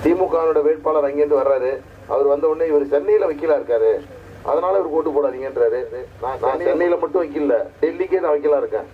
திமுகவோட வேட்பாளர் அங்கேருந்து வர்றாரு அவர் வந்த உடனே இவர் சென்னையில வக்கீலா இருக்காரு அதனால இவருக்கு ஓட்டு போடாதீங்கன்றாரு நான் நான் சென்னையில மட்டும் வைக்கல டெல்லிக்கே நான் வைக்கலா இருக்கேன்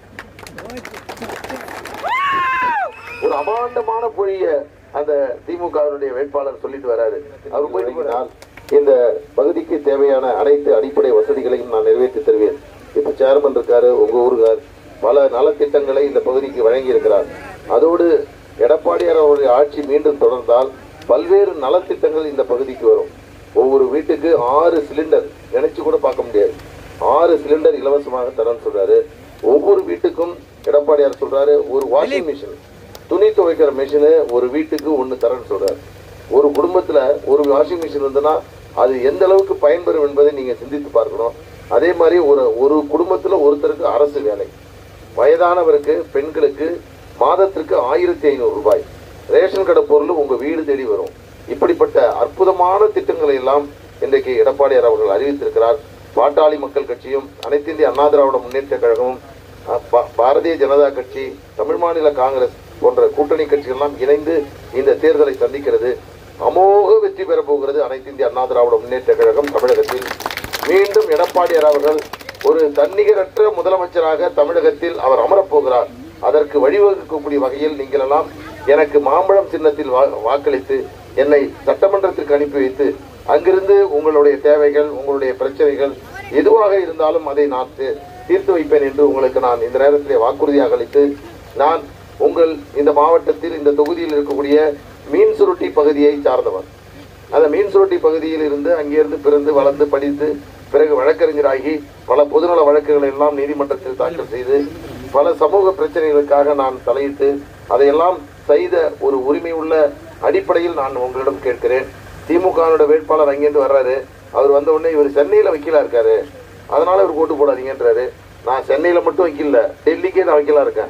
ஒரு அபாண்டமான பொழிய அந்த திமுகவினுடைய வேட்பாளர் சொல்லிட்டு வராரு அவர் போயிட்டு போறார். இந்த பகுதிக்கு தேவையான அனைத்து அடிப்படை வசதிகளையும் நான் நிறைவேற்றி தருவேன் இப்ப சேர்மன் இருக்காரு உங்க ஊருக்கார் பல நலத்திட்டங்களை இந்த பகுதிக்கு வழங்கி இருக்கிறார் அதோடு எடப்பாடியார் அவருடைய ஆட்சி மீண்டும் தொடர்ந்தால் பல்வேறு நலத்திட்டங்கள் இந்த பகுதிக்கு வரும் ஒவ்வொரு வீட்டுக்கு ஆறு சிலிண்டர் நினைச்சு கூட பார்க்க முடியாது ஆறு சிலிண்டர் இலவசமாக தரேன்னு சொல்றாரு ஒவ்வொரு வீட்டுக்கும் எடப்பாடியார் சொல்றாரு ஒரு வாஷிங் மிஷின் துணி துவைக்கிற மிஷினு ஒரு வீட்டுக்கு ஒன்று தரேன்னு சொல்றாரு ஒரு குடும்பத்துல ஒரு வாஷிங் மிஷின் இருந்ததுன்னா அது எந்த அளவுக்கு பயன்பெறும் என்பதை நீங்க சிந்தித்து பார்க்கணும் அதே மாதிரி ஒரு ஒரு குடும்பத்துல ஒருத்தருக்கு அரசு வேலை வயதானவருக்கு பெண்களுக்கு மாதத்திற்கு ஆயிரத்தி ஐநூறு ரூபாய் ரேஷன் கடை பொருள் உங்க வீடு தேடி வரும் இப்படிப்பட்ட அற்புதமான திட்டங்களை எல்லாம் இன்றைக்கு எடப்பாடியார் அவர்கள் அறிவித்திருக்கிறார் பாட்டாளி மக்கள் கட்சியும் அனைத்து இந்திய அண்ணா திராவிட முன்னேற்ற கழகமும் அஹ், பா- பாரதிய ஜனதா கட்சி தமிழ் மாநில காங்கிரஸ் போன்ற கூட்டணி கட்சிகள் எல்லாம் இணைந்து இந்த தேர்தலை சந்திக்கிறது அமோக வெற்றி பெறப் போகிறது அனைத்து இந்திய அண்ணா திராவிட முன்னேற்ற கழகம் தமிழகத்தில் மீண்டும் எடப்பாடியார் அவர்கள் ஒரு தன்னிகரற்ற முதலமைச்சராக தமிழகத்தில் அவர் அமரப் போகிறார் அதற்கு வழிவகுக்கக்கூடிய வகையில் நீங்கள் எல்லாம் எனக்கு மாம்பழம் சின்னத்தில் வா- வாக்களித்து என்னை சட்டமன்றத்திற்கு அனுப்பி வைத்து அங்கிருந்து உங்களுடைய தேவைகள் உங்களுடைய பிரச்சனைகள் எதுவாக இருந்தாலும் அதை நான் தீ- தீர்த்து வைப்பேன் என்று உங்களுக்கு நான் இந்த நேரத்திலே வாக்குறுதியாக அளித்து நான் உங்கள் இந்த மாவட்டத்தில் இந்த தொகுதியில் இருக்கக்கூடிய மீன் சுருட்டி பகுதியை சார்ந்தவர் அந்த மீன் சுருட்டி பகுதியில் இருந்து அங்கிருந்து பிறந்து வளர்ந்து படித்து பிறகு வழக்கறிஞராகி பல பொதுநல வழக்குகளை எல்லாம் நீதிமன்றத்தில் தாக்கல் செய்து பல சமூக பிரச்சனைகளுக்காக நான் தலையிட்டு அதையெல்லாம் செய்த ஒரு உரிமை உள்ள அடிப்படையில் நான் உங்களிடம் கேட்கிறேன் திமுகவோட வேட்பாளர் அங்கேருந்து வர்றாரு அவர் வந்த உடனே இவர் சென்னையில வக்கீலா இருக்காரு அதனால இவருக்கு ஓட்டு போடாதீங்கன்றாரு நான் சென்னையில மட்டும் வைக்கல டெல்லிக்கே நான் வைக்கலா இருக்கேன்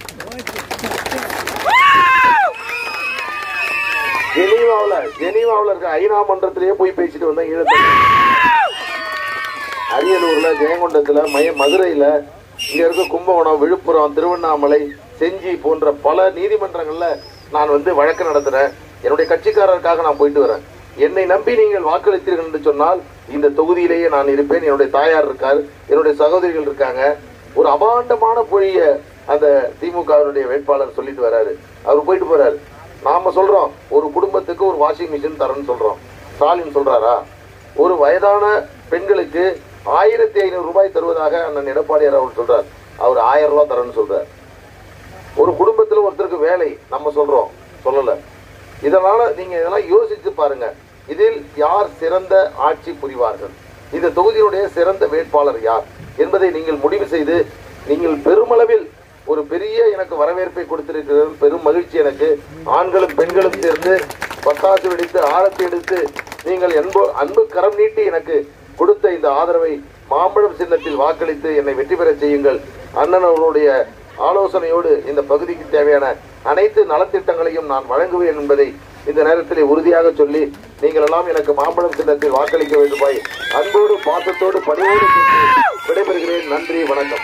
ஜெனீவாவுல ஜெனீவாவுல இருக்க ஐநா மன்றத்திலேயே போய் பேசிட்டு வந்தேன் ஈழத்தை அரியலூர்ல ஜெயங்கொண்டத்துல மய மதுரையில இங்க இருக்க கும்பகோணம் விழுப்புரம் திருவண்ணாமலை செஞ்சி போன்ற பல நீதிமன்றங்கள்ல நான் வந்து வழக்கு நடத்துறேன் என்னுடைய கட்சிக்காரருக்காக நான் போயிட்டு வரேன் என்னை நம்பி நீங்கள் வாக்களித்தீர்கள் என்று சொன்னால் இந்த தொகுதியிலேயே நான் இருப்பேன் என்னுடைய தாயார் இருக்கார் என்னுடைய சகோதரிகள் இருக்காங்க ஒரு அபாண்டமான பொழிய அந்த திமுகவினுடைய வேட்பாளர் சொல்லிட்டு வராரு அவர் போயிட்டு போறாரு நாம சொல்றோம் ஒரு குடும்பத்துக்கு ஒரு வாஷிங் மிஷின் தரேன்னு சொல்றோம் ஸ்டாலின் சொல்றாரா ஒரு வயதான பெண்களுக்கு ஆயிரத்தி ஐநூறு ரூபாய் தருவதாக அண்ணன் எடப்பாடியார் அவர் சொல்றார் அவர் ஆயிரம் ரூபாய் தரேன்னு சொல்றார் ஒரு குடும்பத்துல ஒருத்தருக்கு வேலை நம்ம சொல்றோம் சொல்லல இதனால நீங்க இதெல்லாம் யோசிச்சு பாருங்க இதில் யார் சிறந்த ஆட்சி புரிவார்கள் இந்த தொகுதியினுடைய சிறந்த வேட்பாளர் யார் என்பதை நீங்கள் முடிவு செய்து நீங்கள் பெருமளவில் ஒரு பெரிய எனக்கு வரவேற்பை கொடுத்திருக்கிறது பெரும் மகிழ்ச்சி எனக்கு ஆண்களும் பெண்களும் சேர்ந்து பட்டாசு வெடித்து ஆரத்தி எடுத்து நீங்கள் அன்பு அன்பு கரம் நீட்டி எனக்கு கொடுத்த இந்த ஆதரவை மாம்பழம் சின்னத்தில் வாக்களித்து என்னை வெற்றி பெறச் செய்யுங்கள் அண்ணன் அவர்களுடைய ஆலோசனையோடு இந்த பகுதிக்கு தேவையான அனைத்து நலத்திட்டங்களையும் நான் வழங்குவேன் என்பதை இந்த நேரத்தில் உறுதியாக சொல்லி நீங்கள் எல்லாம் எனக்கு மாம்பழம் சின்னத்தில் வாக்களிக்க வேண்டுமாய் அன்போடு பாசத்தோடு பணிவோடு கேட்டு விடைபெறுகிறேன் நன்றி வணக்கம்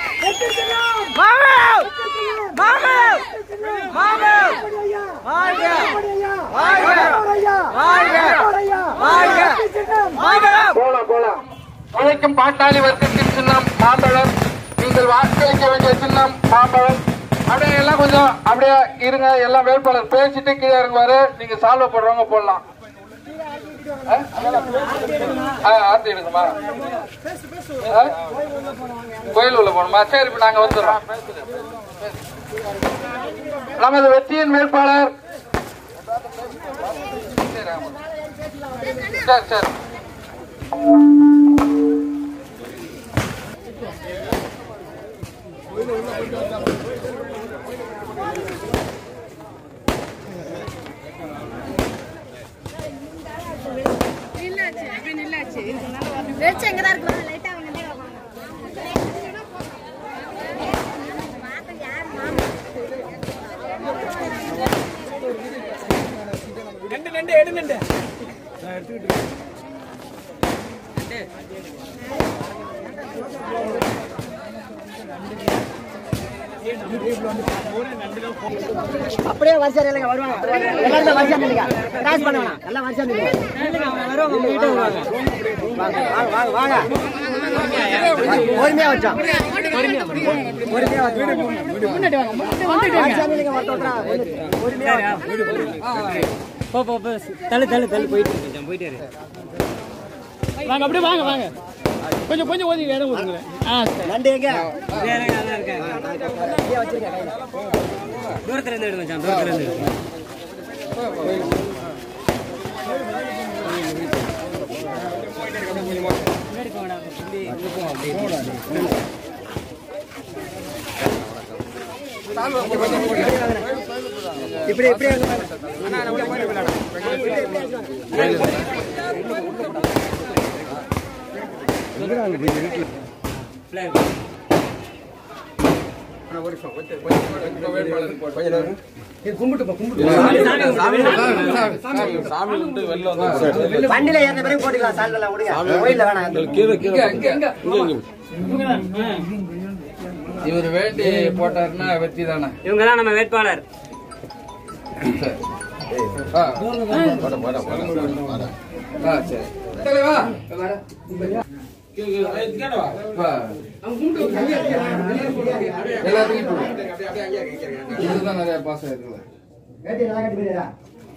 போலாம் போலாம் உழைக்கும் பாட்டாளி வர்க்கத்தின் சின்னம் மாம்பழம் நீங்கள் வாக்களிக்க வேண்டிய சின்னம் மாம்பழம் அப்படியே எல்லாம் கொஞ்சம் அப்படியே இருங்க எல்லாம் வேட்பாளர் பேசிட்டு கீழே இறங்குவாரு நீங்க சால்வ் போடுறவங்க போடலாம் ஆ? ஆ, ஆர்த்தி எடுக்குமா ஆ? கோயில் உள்ள போகணுமா சரி இப்ப நாங்க வந்துடுறோம் நமது வெற்றியின் வேட்பாளர் சரி சரி நில்லாச்சு அப்படியே நில்லாச்சு வெளிச்சம் எங்க தான் இருக்கு லைட்டா அவங்க அப்படியே வருஷம் இல்லைங்க வருவாங்க எல்லாரும் வருஷம் இல்லைங்க கிராஸ் பண்ண வேணாம் எல்லாம் வருஷம் இல்லைங்க வாங்க வாங்க வாங்க பொறுமையா வச்சோம் பொறுமையா பொறுமையா வருஷம் இல்லைங்க ஒருத்தர் பொறுமையா போ போ போ தள்ளு தள்ளு தள்ளு போயிட்டு இரு கொஞ்சம் போயிட்டே இரு வாங்க அப்படியே வாங்க வாங்க கொஞ்சம் கொஞ்சம் ஓதி இடம் கொடுங்களேன் ஆ சரி நண்டு எங்க வேற நல்லா இருக்கேன் அப்படியே வச்சிருக்கேன் கையில. தூரத்துல இருந்து எடு மச்சான் தூரத்துல இருந்து எடு. இப்படி இப்படி அங்க பாருங்க. வண்டியில ஏறின பிறகு போட்டுக்கலாம் சால்வெல்லாம் விடுங்க கோயில்ல வேணாம் இவர் வேண்டி போட்டாருன்னா வெற்றி தானே இவங்க தான் நம்ம வேட்பாளர் ஆ சரி தலைவா வா. எல்லாத்துக்கும் போடு. இதுதான் நிறைய பாசம் இருக்குல்ல வேட்டி நல்லா கட்டி போயிடுறா.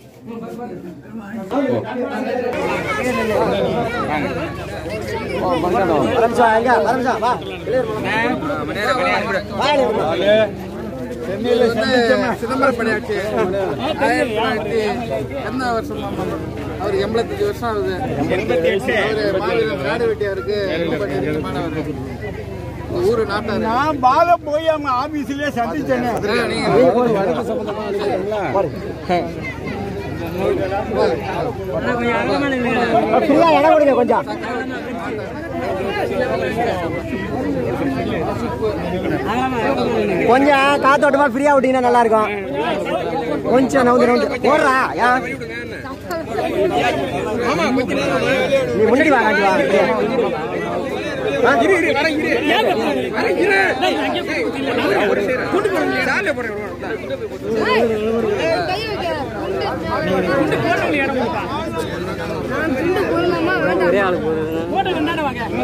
ஒரு நிமிஷம், எங்க? ஒரு நிமிஷம், வா. வா, நீ. இது வந்து சிதம்பரம் படையாட்சி ஆயிரத்தி தொள்ளாயிரத்தி எந்த வருஷம் அவர் எண்பத்தஞ்சு வருஷம் ஆகுது அவரு மாவீரன் நாடு வெட்டியாருக்கு ரொம்ப நெருக்கமானவர் இந்த ஊரு நாட்டாரு நான் பால போய் அவங்க ஆபீஸ்லயே சந்திச்சேனே ஆ, நீங்க கொஞ்சம் அகலமா நில்லுங்க. ஃப்ரீயா இடம் கொடுங்க கொஞ்சம் அகலமா அகலமா நில்லுங்க. கொஞ்சம் காத்தோட்டமா ஃப்ரீயா விட்டீங்கன்னா நல்லா இருக்கும் கொஞ்சம் நவுந்து நவுந்து போடுறா ஏன் நீ முன்னாடி வா காட்டி வா ஆ? கை வைக்க துண்டு போடலாமா வேண்டாம் ஒரே ஆளு போதும்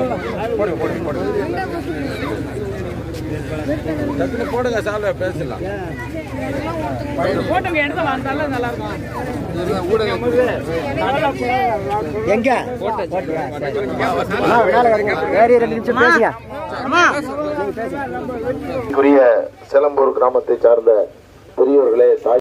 இதுதான் ஊடகம் எங்க ஆ, மேல வரீங்க. ஏறி ரெண்டு நிமிஷம் பேசுங்க குறிய செலம்பூர் கிராமத்தை சார்ந்த பெரியோர்களே தாய்